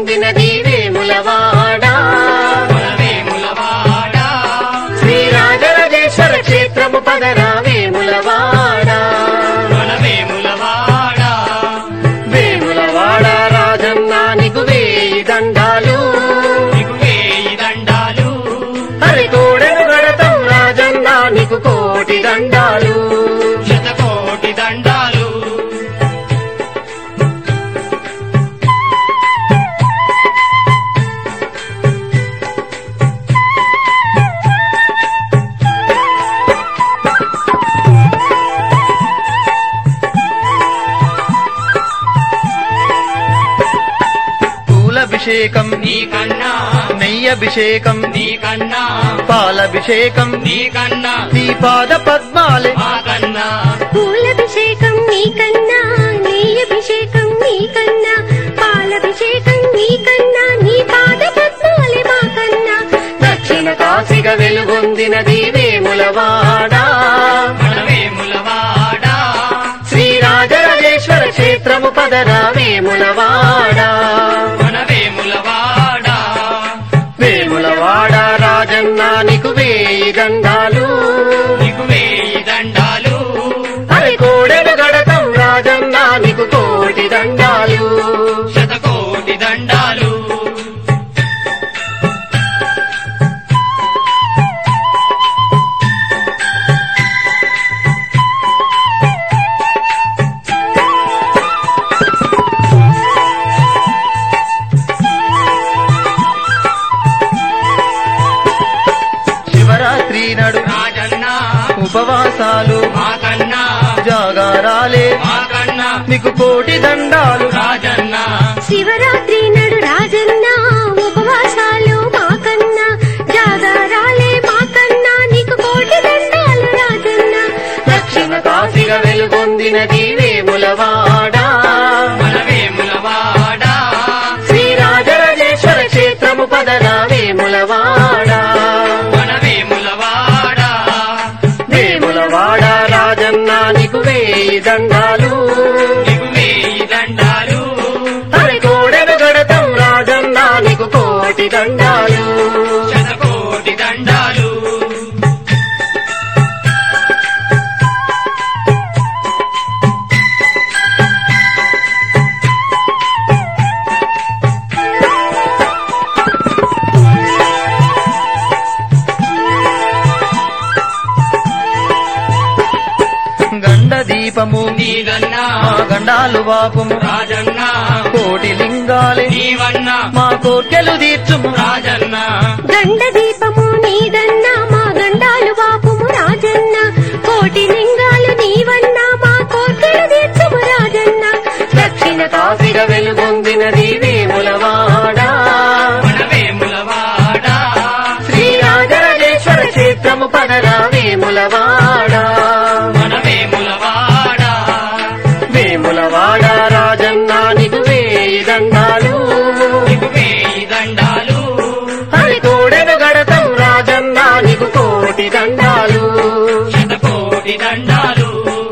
వెలుగొందినది వేములవాడ మన వేములవాడ శ్రీరాజరాజేశ్వర క్షేత్రము పదరా వేములవాడ మన వేములవాడ వేములవాడ రాజన్న నీకు వేయి దండాలు నీకు వేయి దండాలు హరి కోడెను గడతం రాజన్న నీకు కోటి దండాలు శతకోటి దండాలు పూలభిషేకం నీకన్నా నెయ్యభిషేకం నీకన్నా పాలభిషేకం నీకన్నా నీ పాద పద్మాలే మాకన్నా పూలభిషేకం నీకన్నా నెయ్యభిషేకం నీకన్నా పాలభిషేకం నీకన్నా నీ పాద పద్మాలే మాకన్నా దక్షిణ కాశిగా వెలుగొందినది వేములవాడ మన వేములవాడ శ్రీరాజరాజేశ్వర క్షేత్రము పదరా వేములవాడ మన వేములవాడ వేములవాడ రాజన్న నీకు వేయి దండాలు నీకు వేయి దండాలు హరి కోడెను గడతం రాజన్న నీకు కోటి దండాలు శతకోటి దండాలు శివరాత్రి నడు రాజన్న ఉపవాసాలు మాకన్నా జాగారాలే మాకన్నా నీకు కోటి దండాలు రాజన్న శివరాత్రి నడు రాజన్న ఉపవాసాలు మాకన్నా జాగారాలే మాకన్నా నీకు కోటి దండాలు రాజన్న దక్షిణ కాశిగా వెలుగొందినది వేములవాడ మన వేములవాడ శ్రీరాజరాజేశ్వర క్షేత్రము పదరా వేములవాడ మన వేములవాడ వేములవాడ రాజన్న నీకు వేయి దండాలు నీకు వేయి దండాలు హరి కోడెను గడతం రాజన్న నీకు కోటి దండాలు శతకోటి దండాలు గండ దీపము నీదన్నా మా గండాలు వాపుము రాజన్న కోటి లింగాలే నీవన్నా మా కోర్కెలు తీర్చుము రాజన్న గండ దీపము నీదన్నా మా గండాలు బాపుము రాజన్న కోటి లింగాలు నీవన్నా మా కోర్కెలు తీర్చుము రాజన్న దక్షిణ కాశిగా వెలుగొందినది వేములవాడ మన వేములవాడ శ్రీరాజరాజేశ్వర క్షేత్రము పదరా వేములవాడ మన వేములవాడ వేములవాడ రాజన్న నీకు వేయి దండాలు నీకు వేయి దండాలు హరి కోడెను గడతం రాజన్న నీకు కోటి దండాలు శతకోటి దండాలు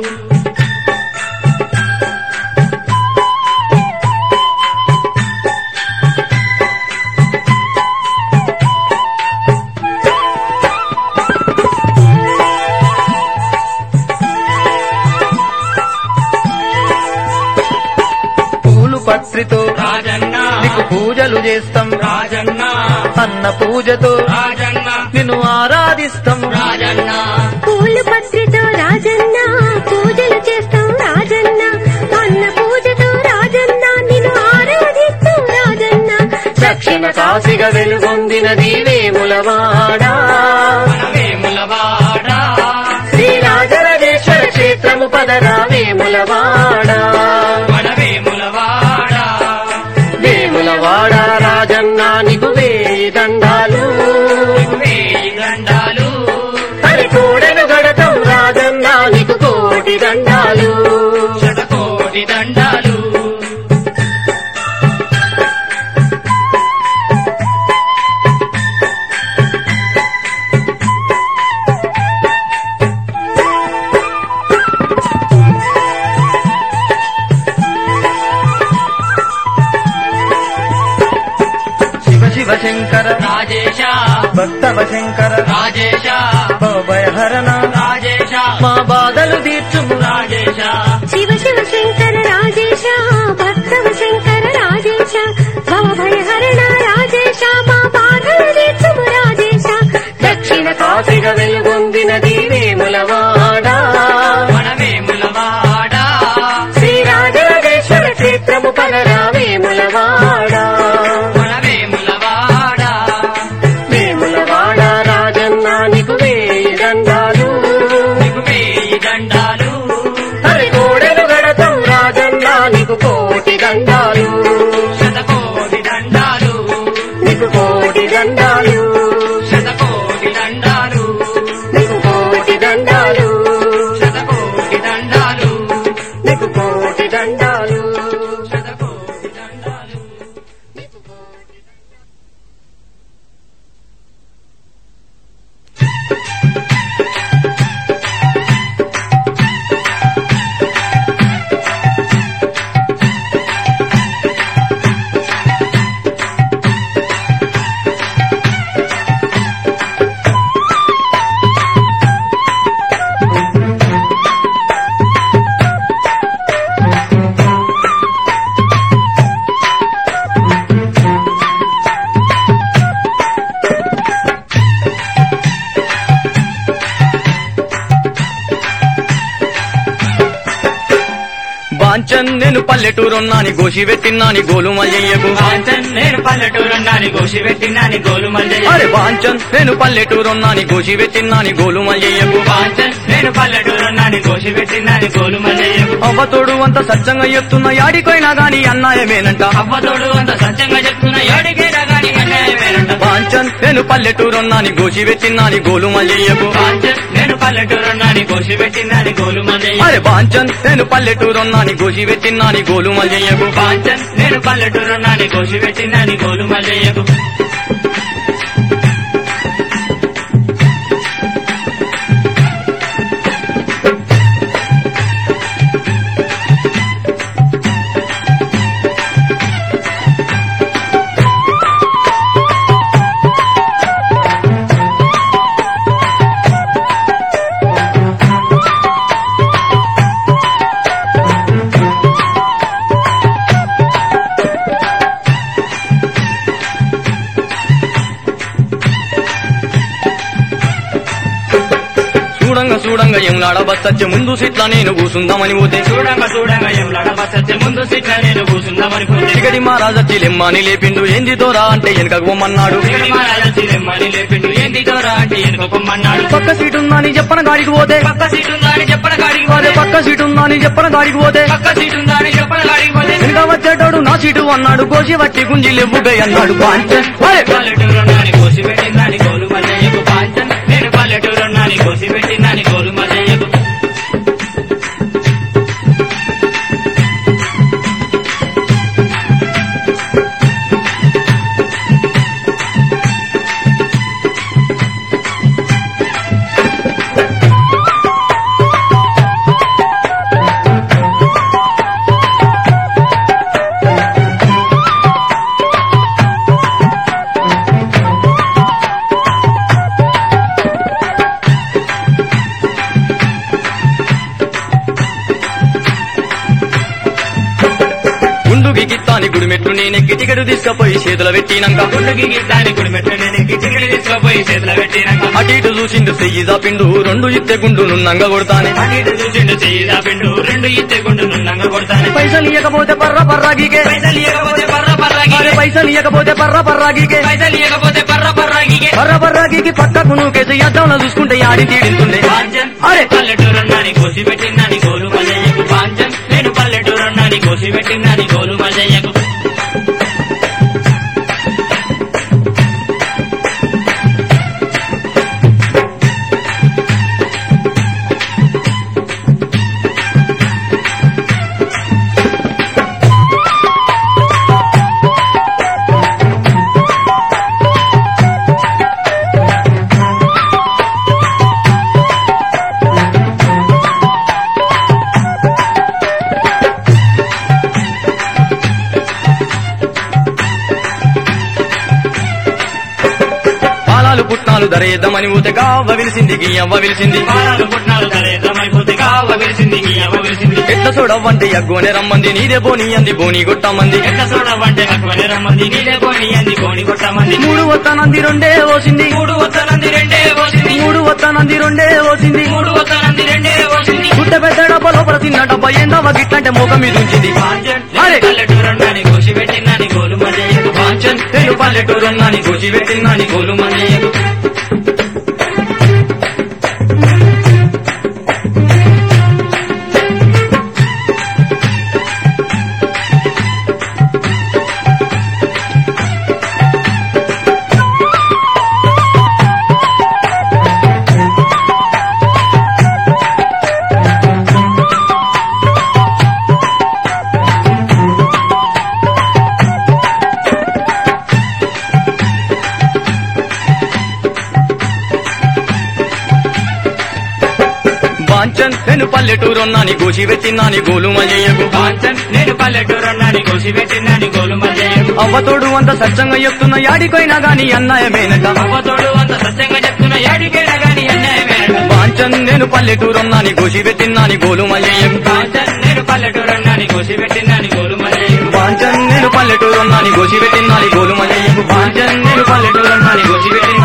పూలు పత్రితో రాజన్న నీకు పూజలు చేస్తాం రాజన్న అన్న పూజతో రాజన్న నిన్ను ఆరాధిస్తాం రాజన్న పూలు పత్రితో రాజన్న పూజలు చేస్తాం రాజన్న అన్న పూజతో రాజన్న నిన్ను ఆరాధిస్తాం రాజన్న దక్షిణ కాశిగా వెలుగొందినది వేములవాడ మన వేములవాడ శ్రీరాజరాజేశ్వర క్షేత్రము పదరా వేములవాడ మన వేములవాడ వేములవాడ రాజన్న నీకు వేయి దండాలు నీకు వేయి దండాలు హరి కోడెను గడతం రాజన్న నీకు కోటి దండాలు శతకోటి దండాలు భక్తవ శంకర రాజేశ భయహరణ రాజేశ మా బాధలు తీర్చుము రాజేశ శివ శివ శంకర రాజేశ భక్తవ శంకర రాజేశ భవ భయహరణ రాజేశ మా బాధలు తీర్చుము రాజేశ దక్షిణ కాశిగా వెలుగొందినది వేములవాడ మన వేములవాడ శ్రీరాజరాజేశ్వర క్షేత్రము పలరా వేములవాడ మన వేములవాడ వేములవాడ రాజన్న నీకు వేయి దండాలు నీకు వేయి దండాలు హరి కోడెలు గడతం రాజన్న నీకు కోటి దండాలు శతకోటి దండాలు నీకు కోటి దండాలు శతకోటి దండాలు నీకు కోటి దండాలు శతకోటి దండాలు నీకు కోటి దండాలు శతకోటి దండాలు బాంచన్ నేను పల్లెటూరున్నాని గోషి పెట్టినాని గోలు మల్లయ్యకు కాంచన్ నేను పల్లెటూరున్నాని గోషి పెట్టినాని గోలు మల్లయ్య అరే బాంచన్ నేను పల్లెటూరున్నాని గోషి పెట్టినాని గోలు మల్లయ్యకు కాంచన్ నేను పల్లెటూరున్నాని గోషి పెట్టినాని గోలు మల్లయ్య అవ్వతోడు అంత సత్యంగా చెప్తున్న యాడికైనా గాని అన్నాయమేనంట అవ్వతోడు అంత సత్యంగా చెప్తున్న ఏడికైనా గాని అన్యాయమేనంట బాంచన్ నేను పల్లెటూరున్నాని గోషి పెట్టినాని గోలు మల్లయ్యకు కాంచన్ నేను పల్లెటూరున్నాని గోషి పెట్టినాని గోలు మల్లయ్య అరే బాంచన్ నేను పల్లెటూరున్నాని గోషి పెట్టినాని గోలు మల్లయ్యకు కాంచన్ నేను పల్లెటూరున్నాని గోషి పెట్టినాని గోలు మల్లయ్యకు చూడంగా చూడంగా ఎంలాడ బస్తచ్చే ముందు సిట్ల నేను కూసుందామని పోతే చూడంగా చూడంగా ఏం లడబసచ్చే ముందు సిట్ల నేను కూర్చుందామనుకుంటే చిగడి మహారాజచ్చి లెమ్మని లేపిండు ఏంది దోరా అంటే వెనకకు పొమ్మన్నాడు తిరిగి మహారాజా చిలెమ్మని లేపిండు ఏంది దూరా అంటే ఎనుకొమ్మన్నాడు పక్క సీటు ఉందని చెప్పన గాడికి పోతే పక్క సీటు ఉందా అని చెప్పన కాడికి అదే పోతే పక్క సీటు ఉందని చెప్పన గాడికి పోతే పక్క సీటు ఉందా అని చెప్పన కాడికి పోతే వెనక వచ్చేటోడు నా సీటు అన్నాడు గోసి వట్టి గుంజి లెవ్వుగై అన్నాడు బాంచన్ అరే పల్లెటూరు నాని కోసి పెట్టిందని గోలు మల్లయ్యకు పాంచన్ నేను పల్లెటూరు నాని కోసి పెట్టిందని గోలు మల్లయ్యకు గుండుకి గిత్తాని గుడిమెట్లు నేనెక్కి టికెట్ తీసుకపోయి చేతుల పెట్టినాక గుండుకి గిద్దాని గుడి మెట్లు నేను కిటికీలు తీసుకుపోయి చేతిలో పెట్టినాక అటు ఇటు చూసిండు చెయ్యి పిండు రెండు ఇత్తె గుండు నున్నంగా కొడతానే అటు ఇటు చూసిండు చెయ్యి పిండు రెండు ఇచ్చే గుండు నున్నంగా కొడతాను పైసలు ఇవ్వకపోతే పర్ర పర్రాగికే పైసలు ఇవ్వకపోతే పర్ర పర్రాగి అరే పైసలు ఇవ్వకపోతే పర్ర పర్రాగికే పైసలు ఇవ్వకపోతే పర్ర పర్రాగికే పర్ర పర్రాగికి పక్కకు నువ్వుకేసి అద్దంలో చూసుకుంటే యాడి తీడింటుండే పాంచన్ అరే పల్లెటూరు నాని కోసి పెట్టిందని గోలు మల్లయ్యకు పాంచన్ నేను పల్లెటూరు నాని కోసి పెట్టిందని గోలు మల్లయ్యకు పుట్నాలు ధరేద్దామని ఊతే కావ్వ విలిసింది గీయవ్వ విలిసింది పాలాలు పుట్నాలు దళితమైపోతే కావ విరిసింది నీ అవ్వ విరిసింది ఎట్ల చూడవ్వంటే అగ్గోనే రమ్మంది నీదే బోని అంది బోని గొట్టమంది ఎట్ల చూడవంటే అక్కువనే రమ్మంది నీలే పోని అంది కోని కొట్టమంది మూడు వత్తనంది రెండే ఓసింది మూడు వత్తనంది రెండే పోసింది మూడు వత్తనంది రెండే ఓసింది మూడు వత్తనంది రెండే పోసింది గుట్ట పెద్ద డబ్బా లోపల తిన్న డబ్బా ఏందవ్వ గిట్లంటే మోకం మీద ఉంచింది పాంచన్ అరే! పల్లెటూరన్నాని కోసి పెట్టిందని గోలు మజయ్యకు పాంచన్ నేను పల్లెటూరున్నాని కూచి పెట్టిందని గోలు మజయ్యకు బాంచన్ నేను పల్లెటూరున్నాని కూచి పెట్టినాని గోలు మజయ్యకు పాంచన్ నేను పల్లెటూరన్నాని కోసి పెట్టిందని గోలు మజయ్యకు అవ్వతోడు అంత సత్యంగా చెప్తున్న యాడికైనా గాని అన్నాయమేనట అవ్వతోడు అంత సత్యంగా చెప్తున్న ఏడికైనా గాని అన్యాయమేనట బాంచన్ నేను పల్లెటూరున్నాని కూచి పెట్టినాని గోలు మజయ్యకు పాంచన్ నేను పల్లెటూరన్నాని కోసి పెట్టిందని గోలు మజయ్యకు బాంచన్ నేను పల్లెటూరున్నాని కూచి పెట్టినాని గోలు మజయ్యకు బాంచన్ నేను పల్లెటూరున్నాని కూచి పెట్టిన